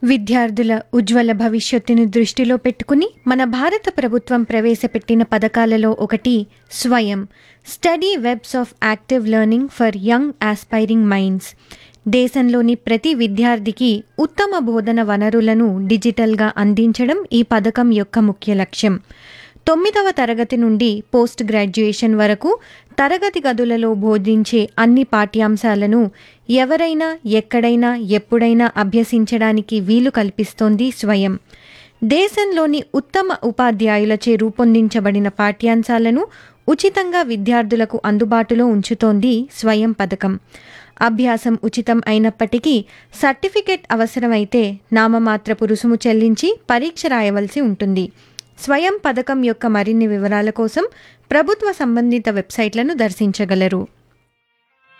విద్యార్థుల ఉజ్వల భవిష్యత్తును దృష్టిలో పెట్టుకుని మన భారత ప్రభుత్వం ప్రవేశపెట్టిన పథకాలలో ఒకటి Swayam study webs of active learning for young aspiring minds దేశంలోని ప్రతి విద్యార్థికి ఉత్తమ బోధన వనరులను డిజిటల్గా అందించడం ఈ పథకం యొక్క ముఖ్య లక్ష్యం తొమ్మిదవ తరగతి నుండి పోస్ట్ గ్రాడ్యుయేషన్ వరకు తరగతి గదులలో బోధించే అన్ని పాఠ్యాంశాలను ఎవరైనా ఎక్కడైనా ఎప్పుడైనా అభ్యసించడానికి వీలు కల్పిస్తోంది స్వయం దేశంలోని ఉత్తమ ఉపాధ్యాయులచే రూపొందించబడిన పాఠ్యాంశాలను ఉచితంగా విద్యార్థులకు అందుబాటులో ఉంచుతోంది స్వయం పథకం అభ్యాసం ఉచితం అయినప్పటికీ సర్టిఫికెట్ అవసరమైతే నామమాత్రపు రుసుము చెల్లించి పరీక్ష రాయవలసి ఉంటుంది స్వయం పథకం యొక్క మరిన్ని వివరాల కోసం ప్రభుత్వ సంబంధిత వెబ్సైట్లను దర్శించగలరు